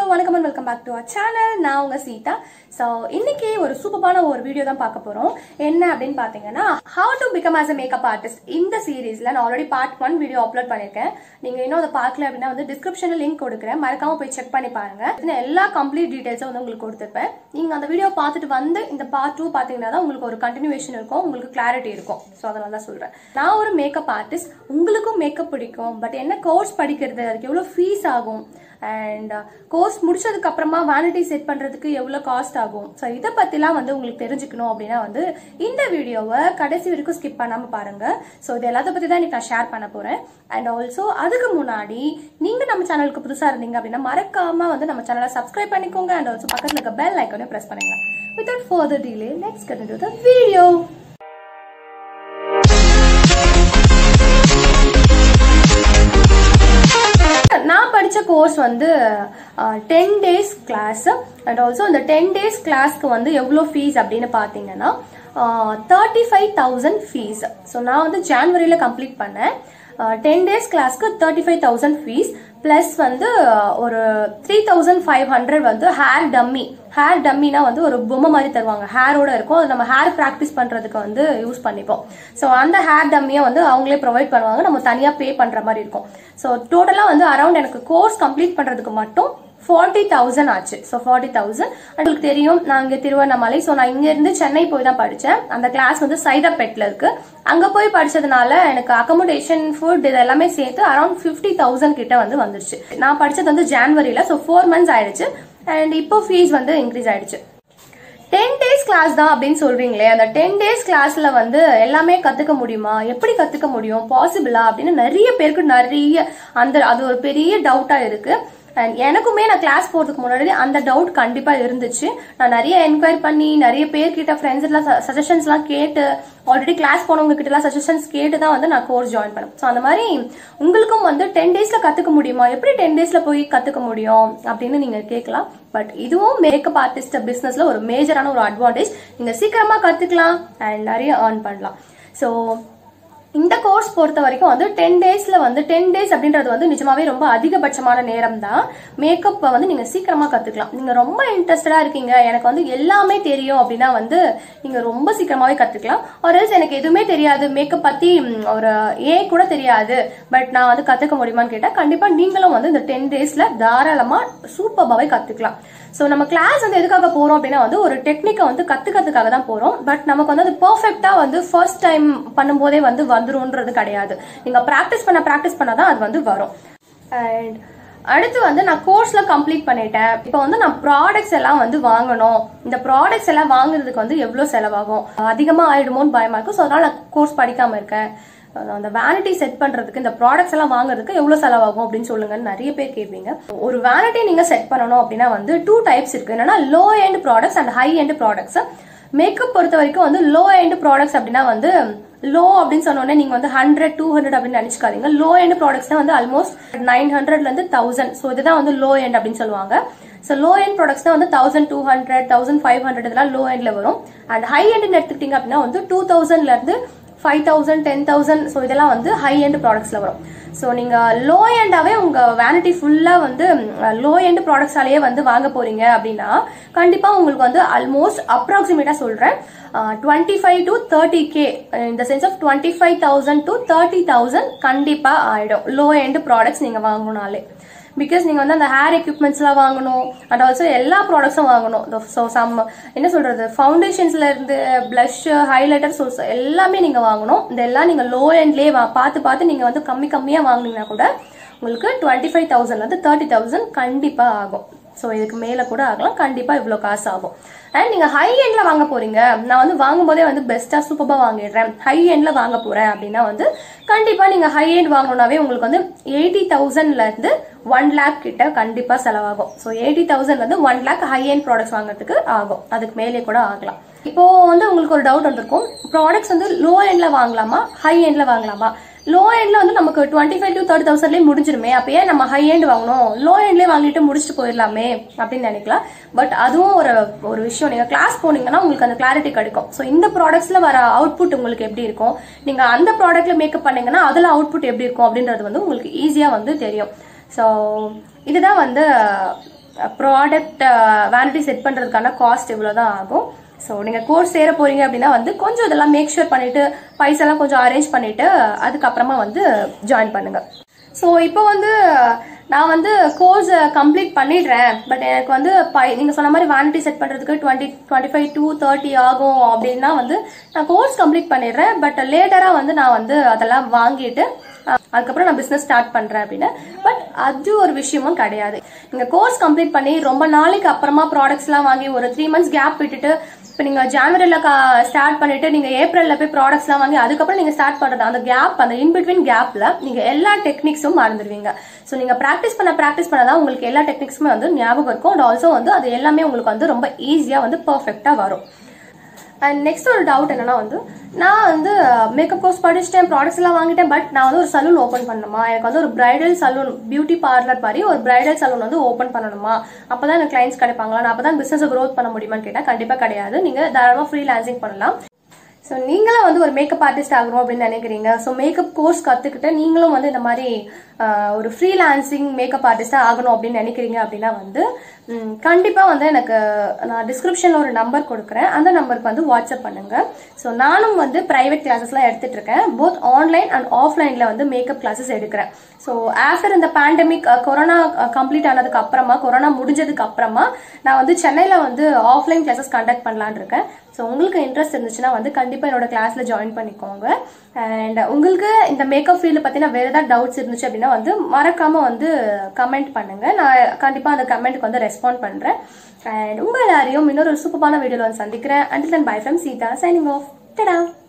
வணக்கம் and welcome back to our channel நான் உங்க சீதா ஸோ இன்னைக்கு ஒரு சூப்பரான ஒரு வீடியோ தான் பார்க்க போறோம் என்ன அப்படின்னு பார்த்தீங்கன்னா how to become as a makeup artist இந்த சீரீஸ்ல நான் already part one video upload பண்ணியிருக்கேன் நீங்க இன்னும் அதை பார்க்கல அப்படின்னா வந்து டிஸ்கிரிப்ஷன்ல லிங்க் கொடுக்குறேன் மறக்காம போய் செக் பண்ணி பாருங்க இதுல எல்லா கம்ப்ளீட் டீடைல்ஸும் வந்து உங்களுக்கு கொடுத்துருப்பேன் நீங்க அந்த வீடியோ பார்த்துட்டு வந்து இந்த பார்ட் டூ பார்த்தீங்கன்னா தான் உங்களுக்கு ஒரு கண்டினியூஷன் இருக்கும் உங்களுக்கு கிளாரிட்டி இருக்கும் ஸோ அதனால தான் சொல்றேன் நான் ஒரு மேக்கப் ஆர்டிஸ்ட் உங்களுக்கும் மேக்கப் பிடிக்கும் பட் என்ன கோர்ஸ் படிக்கிறது அதுக்கு எவ்வளோ ஃபீஸ் ஆகும் அண்ட் கோர்ஸ் முடிச்சதுக்கு அப்புறமா வேனிட்டி செட் பண்றதுக்கு எவ்வளவு காஸ்ட் ஆகும் ஸோ இதை பத்திலாம் வந்து உங்களுக்கு தெரிஞ்சுக்கணும் அப்படின்னா வந்து இந்த வீடியோவை கடைசி வரைக்கும் ஸ்கிப் பண்ணாம பாருங்க ஸோ இது எல்லாத்த பத்தி தான் இன்னைக்கு நான் ஷேர் பண்ண போறேன் அண்ட் ஆல்சோ அதுக்கு முன்னாடி நீங்க நம்ம சேனலுக்கு புதுசா இருந்தீங்க அப்படின்னா மறக்காம வந்து நம்ம சேனலை சப்ஸ்கிரைப் பண்ணிக்கோங்க அண்ட் ஆல்சோ பக்கத்துல இருக்க பெல் ஐக்கானே பிரஸ் பண்ணுங்க without further delay let's get into the video நான் படித்த கோர்ஸ் வந்து ten days class and also அந்த டென் டேஸ் கிளாஸ்க்கு வந்து எவ்வளோ ஃபீஸ் அப்படின்னு பார்த்தீங்கன்னா thirty five thousand fees so நான் வந்து ஜான்வரியில் கம்ப்ளீட் பண்ணேன் டென் டேஸ் கிளாஸ்க்கு thirty five thousand fees plus வந்து ஒரு த்ரீ தௌசண்ட் ஃபைவ் ஹண்ட்ரட் வந்து ஹேர் டம்மி ஹேர் டம்மினா வந்து ஒரு பொம்மை மாதிரி தருவாங்க ஹேரோட இருக்கும் அது நம்ம ஹேர் ப்ராக்டிஸ் பண்ணுறதுக்கு வந்து யூஸ் பண்ணிப்போம் ஸோ அந்த ஹேர் டம்மியை வந்து அவங்களே ப்ரொவைட் பண்ணுவாங்க நம்ம தனியாக பே பண்ணுற மாதிரி இருக்கும் ஸோ டோட்டலாக வந்து அரௌண்ட் எனக்கு கோர்ஸ் கம்ப்ளீட் பண்ணுறதுக்கு மட்டும் ஃபார்ட்டி தௌசண்ட் ஆச்சு ஸோ ஃபார்ட்டி தௌசண்ட் உங்களுக்கு தெரியும் நான் இங்கே திருவண்ணாமலை ஸோ நான் இங்கேருந்து சென்னை போய் தான் படித்தேன் அந்த கிளாஸ் வந்து சைதாப்பேட்டில் இருக்கு அங்கே போய் படிச்சதுனால எனக்கு அக்கமடேஷன் ஃபுட் இது எல்லாமே சேர்த்து அரௌண்ட் ஃபிஃப்டி தௌசண்ட் கிட்ட வந்து வந்துருச்சு நான் படிச்சது வந்து ஜான்வரியில் ஸோ ஃபோர் மந்த்ஸ் ஆயிடுச்சு அண்ட் இப்போ ஃபீஸ் வந்து இன்க்ரீஸ் ஆயிடுச்சு டென் டேஸ் கிளாஸ் தான் அப்படின்னு சொல்றீங்களே அந்த டென் டேஸ் கிளாஸ்ல வந்து எல்லாமே கத்துக்க முடியுமா எப்படி கத்துக்க முடியும் பாசிபிளா அப்படின்னு நிறைய பேருக்கு நிறைய அந்த அது ஒரு பெரிய டவுட்டா இருக்கு அண்ட் எனக்குமே நான் கிளாஸ் போறதுக்கு முன்னாடி அந்த டவுட் கண்டிப்பா இருந்துச்சு நான் நிறைய என்கொயரி பண்ணி நிறைய பேர்கிட்ட ஃப்ரெண்ட்ஸ் எல்லாம் சஜஷன்ஸ் எல்லாம் கேட்டு ஆல்ரெடி கிளாஸ் போனவங்க கிட்ட எல்லாம் சஜஷன்ஸ் கேட்டு தான் வந்து நான் கோர்ஸ் ஜாயின் பண்ணேன் ஸோ அந்த மாதிரி உங்களுக்கும் வந்து டென் டேஸ்ல கத்துக்க முடியுமா எப்படி டென் டேஸ்ல போய் கத்துக்க முடியும் அப்படின்னு நீங்க கேட்கலாம் பட் இதுவும் மேக்கப் ஆர்டிஸ்ட் பிசினஸ்ல ஒரு மேஜரான ஒரு அட்வான்டேஜ் நீங்க சீக்கிரமா கத்துக்கலாம் அண்ட் நிறைய ஏர்ன் பண்ணலாம் ஸோ இந்த கோர்ஸ் பொறுத்த வரைக்கும் வந்து டென் டேஸ்ல வந்து டென் டேஸ் அப்படின்றது வந்து நிஜமாவே ரொம்ப அதிகபட்சமான நேரம் தான் மேக்கப் வந்து நீங்க சீக்கிரமா கத்துக்கலாம் நீங்க ரொம்ப இன்ட்ரெஸ்டடா இருக்கீங்க எனக்கு வந்து எல்லாமே தெரியும் அப்படின்னா வந்து நீங்க ரொம்ப சீக்கிரமாவே கத்துக்கலாம் ஒரு எனக்கு எதுவுமே தெரியாது மேக்கப் பத்தி ஒரு ஏ கூட தெரியாது பட் நான் வந்து கத்துக்க முடியுமான்னு கேட்டா கண்டிப்பா நீங்களும் வந்து இந்த டென் டேஸ்ல தாராளமா சூப்பராகவே கத்துக்கலாம் ஸோ நம்ம கிளாஸ் வந்து எதுக்காக போறோம் அப்படின்னா வந்து ஒரு டெக்னிக்கை வந்து கத்துக்கிறதுக்காக தான் போறோம் பட் நமக்கு வந்து அது பர்ஃபெக்டா வந்து ஃபர்ஸ்ட் டைம் பண்ணும்போதே வந்து வந்துரும்ன்றது கிடையாது நீங்க ப்ராக்டிஸ் பண்ண ப்ராக்டிஸ் பண்ணாதான் அது வந்து வரும் அண்ட் அடுத்து வந்து நான் கோர்ஸ்ல கம்ப்ளீட் பண்ணிட்டேன் இப்போ வந்து நான் ப்ராடக்ட்ஸ் எல்லாம் வந்து வாங்கணும் இந்த ப்ராடக்ட்ஸ் எல்லாம் வாங்குறதுக்கு வந்து எவ்வளவு செலவாகும் அதிகமா ஆயிடுமோன்னு பயமா இருக்கும் ஸோ அதனால நான் கோர்ஸ் படிக்காம இருக்கேன் அந்த வேனிட்டி செட் பண்றதுக்கு இந்த ப்ராடக்ட்ஸ் எல்லாம் வாங்குறதுக்கு எவ்வளவு செலவாகும் அப்படின்னு சொல்லுங்கன்னு நிறைய பேர் கேட்பீங்க ஒரு வேனிட்டி நீங்க செட் பண்ணணும் அப்படின்னா வந்து டூ டைப்ஸ் இருக்கு என்னன்னா low end products and high end products makeup பொறுத்த வரைக்கும் வந்து லோ எண்ட் ப்ராடக்ட்ஸ் அப்படின்னா வந்து லோ அப்படின்னு சொன்னோடனே நீங்க வந்து ஹண்ட்ரட் டூ ஹண்ட்ரட் அப்படின்னு நினைச்சுக்காதீங்க லோ எண்ட் ப்ராடக்ட்ஸ் தான் வந்து ஆல்மோஸ்ட் நைன் ஹண்ட்ரட்ல இருந்து தௌசண்ட் ஸோ இதுதான் வந்து லோ எண்ட் அப்படின்னு சொல்லுவாங்க ஸோ லோ எண்ட் ப்ராடக்ட்ஸ் தான் வந்து thousand two hundred thousand five hundred இதெல்லாம் லோ எண்ட்ல வரும் அண்ட் ஹை எண்ட் எடுத்துக்கிட்டீங்க அப்படின்னா வந்து டூ தௌசண்ட்ல இருந்து five thousand ten thousand so இதெல்லாம் வந்து ஹை எண்ட் ப்ராடக்ட்ஸ்ல வரும் ஸோ நீங்க லோ எண்டாவே உங்க வேனிட்டி ஃபுல்லா வந்து லோ எண்ட் ப்ராடக்ட்ஸாலேயே வந்து வாங்க போறீங்க அப்படின்னா கண்டிப்பா உங்களுக்கு வந்து ஆல்மோஸ்ட் அப்ராக்சிமேட்டா சொல்றேன் twenty five to thirty K இந்த sense of twenty five thousand to thirty thousand கண்டிப்பா ஆயிடும் லோ எண்ட் ப்ராடக்ட்ஸ் நீங்க வாங்கணும்னாலே பிகாஸ் நீங்கள் வந்து அந்த ஹேர் எக்யூப்மெண்ட்ஸ்லாம் வாங்கணும் அண்ட் ஆல்சோ எல்லா ப்ராடக்ட்ஸும் வாங்கணும் ஸோ சம் என்ன சொல்றது ஃபவுண்டேஷன்ஸ்ல இருந்து பிளஷ் ஹைலைட்டர் சோர்ஸ் எல்லாமே நீங்கள் வாங்கணும் இதெல்லாம் நீங்கள் லோ எண்ட்லேயே பார்த்து பார்த்து நீங்கள் வந்து கம்மி கம்மியாக வாங்கினீங்கன்னா கூட உங்களுக்கு டுவெண்ட்டி ஃபைவ் தௌசண்ட்லேருந்து தேர்ட்டி தௌசண்ட் கண்டிப்பாக ஆகும் ஸோ இதுக்கு மேலே கூட ஆகலாம் கண்டிப்பாக இவ்வளோ காசு ஆகும் அண்ட் நீங்கள் ஹை எண்டில் வாங்க போறீங்க நான் வந்து வாங்கும்போதே வந்து பெஸ்ட்டாக சூப்பராக வாங்கிடுறேன் ஹை எண்டில் வாங்க போகிறேன் அப்படின்னா வந்து கண்டிப்பாக நீங்கள் ஹை எண்ட் வாங்கணும்னாவே உங்களுக்கு வந்து எயிட்டி தௌசண்ட்லேருந்து ஒன் லேக் கிட்ட கண்டிப்பாக செலவாகும் ஸோ எயிட்டி தௌசண்ட்லேருந்து one lakh high end products வாங்குறதுக்கு ஆகும் அதுக்கு மேலே கூட ஆகலாம் இப்போ வந்து உங்களுக்கு ஒரு டவுட் வந்திருக்கும் ப்ராடக்ட்ஸ் வந்து லோ எண்ட்ல வாங்கலாமா ஹை எண்ட்ல வாங்கலாமா லோ எண்ட்ல வந்து நமக்கு டுவெண்ட்டி ஃபைவ் டு தேர்ட்டி தௌசண்ட்லேயே முடிஞ்சிருமே அப்போ ஏன் நம்ம ஹை எண்ட் வாங்கணும் லோ எண்ட்லேயே வாங்கிட்டு முடிச்சுட்டு போயிடலாமே அப்படின்னு நினைக்கலாம் பட் அதுவும் ஒரு ஒரு விஷயம் நீங்க கிளாஸ் போனீங்கன்னா உங்களுக்கு அந்த கிளாரிட்டி கிடைக்கும் ஸோ இந்த ப்ராடக்ட்ஸ்ல வர அவுட்புட் உங்களுக்கு எப்படி இருக்கும் நீங்க அந்த ப்ராடக்ட்ல மேக்கப் பண்ணீங்கன்னா அதுல அவுட்புட் எப்படி இருக்கும் அப்படின்றது வந்து உங்களுக்கு ஈஸியா வந்து தெரியும் ஸோ இதுதான் வந்து ப்ராடக்ட் வேனிட்டி செட் பண்ணுறதுக்கான காஸ்ட் இவ்வளோ தான் ஆகும் ஸோ நீங்கள் கோர்ஸ் சேர போறீங்க அப்படின்னா வந்து கொஞ்சம் இதெல்லாம் மேக் ஷூர் பண்ணிட்டு பைசெல்லாம் கொஞ்சம் அரேஞ்ச் பண்ணிட்டு அதுக்கப்புறமா வந்து ஜாயின் பண்ணுங்க ஸோ இப்போ வந்து நான் வந்து கோர்ஸ் கம்ப்ளீட் பண்ணிடுறேன் பட் எனக்கு வந்து பை நீங்கள் சொன்ன மாதிரி வேனிட்டி செட் பண்ணுறதுக்கு twenty twenty five to thirty ஆகும் அப்படின்னா வந்து நான் கோர்ஸ் கம்ப்ளீட் பண்ணிடுறேன் பட் லேட்டராக வந்து நான் வந்து அதெல்லாம் வாங்கிட்டு அஹ், அதுக்கப்புறம் நான் பிஸ்னஸ் ஸ்டார்ட் பண்ணுறேன் அப்படின்னு பட் அது ஒரு விஷயமும் கிடையாது நீங்கள் கோர்ஸ் கம்ப்ளீட் பண்ணி ரொம்ப நாளைக்கு அப்புறமா ப்ராடக்ட்ஸ்லாம் வாங்கி ஒரு த்ரீ மந்த்ஸ் கேப் விட்டுட்டு இப்போ நீங்கள் ஜனவரியில் ஸ்டார்ட் பண்ணிட்டு நீங்கள் ஏப்ரலில் போய் ப்ராடக்ட்ஸ்லாம் வாங்கி அதுக்கப்புறம் நீங்கள் ஸ்டார்ட் பண்ணுறது அந்த கேப் அந்த இன்பிட்வீன் கேப்பில் நீங்கள் எல்லா டெக்னிக்ஸும் மறந்துடுவீங்க ஸோ நீங்கள் ப்ராக்டிஸ் பண்ண ப்ராக்டிஸ் பண்ண தான் உங்களுக்கு எல்லா டெக்னிக்ஸுமே வந்து ஞாபகம் இருக்கும் அண்ட் ஆல்சோ வந்து அது எல்லாமே உங்களுக்கு வந்து ரொம்ப ஈஸியாக வந்து பர்ஃபெக்டாக வரும் அண்ட் நெக்ஸ்ட் ஒரு டவுட் என்னன்னா வந்து நான் வந்து மேக்கப் கோர்ஸ் படிச்சிட்டேன் ப்ராடக்ட்ஸ் எல்லாம் வாங்கிட்டேன் பட் நான் வந்து ஒரு சலூன் ஓப்பன் பண்ணணுமா எனக்கு வந்து ஒரு பிரைடல் சலூன் பியூட்டி பார்லர் மாதிரி ஒரு பிரைடல் சலூன் வந்து ஓப்பன் பண்ணணுமா அப்பதான் எனக்கு கிளைண்ட்ஸ் கிடைப்பாங்களா நான் அப்பதான் பிசினஸ் க்ரோத் பண்ண முடியுமான்னு கேட்டா கண்டிப்பா கிடையாது நீங்க தாராளமா ஃப்ரீ லான்சிங் பண்ணலாம் ஸோ நீங்களும் வந்து ஒரு மேக்கப் ஆர்டிஸ்ட் ஆகணும் அப்படின்னு நினைக்கிறீங்க ஸோ மேக்கப் கோர்ஸ் கற்றுக்கிட்டு நீங்களும் வந்து இந்த மாதிரி ஆஹ், ஒரு ஃப்ரீலான்சிங் மேக்கப் ஆர்டிஸ்டாக ஆகணும் அப்படின்னு நினைக்கிறீங்க அப்படின்னா வந்து கண்டிப்பாக வந்து எனக்கு நான் டிஸ்கிரிப்ஷனில் ஒரு நம்பர் கொடுக்குறேன் அந்த நம்பருக்கு வந்து வாட்ஸ்அப் பண்ணுங்க ஸோ நானும் வந்து ப்ரைவேட் கிளாஸஸ்லாம் எடுத்துட்டு இருக்கேன் போத் ஆன்லைன் அண்ட் ஆஃப்லைனில் வந்து மேக்கப் கிளாஸஸ் எடுக்கிறேன் ஸோ ஆஃப்டர் இந்த பேண்டமிக் கொரோனா கம்ப்ளீட் ஆனதுக்கு அப்புறமா கொரோனா முடிஞ்சதுக்கு அப்புறமா நான் வந்து சென்னையில் வந்து ஆஃப்லைன் கிளாஸஸ் கண்டக்ட் பண்ணலான்னு இருக்கேன் ஸோ உங்களுக்கு இன்ட்ரெஸ்ட் இருந்துச்சுன்னா வந்து கண்டிப்பாக என்னோட கிளாஸில் ஜாயின் பண்ணிக்கோங்க அண்ட் உங்களுக்கு இந்த மேக்கப் ஃபீல்டு பற்றின வேறு ஏதாவது டவுட்ஸ் இருந்துச்சு அப்படின்னா வந்து மறக்காமல் வந்து கமெண்ட் பண்ணுங்க நான் கண்டிப்பாக அந்த கமெண்ட்டுக்கு வந்து ரெஸ்பாண்ட் பண்ணுறேன் அண்ட் உங்கள் எல்லாரையும் இன்னொரு சூப்பரான வீடியோவில் வந்து சந்திக்கிறேன் until then bye from Seetha signing off டடா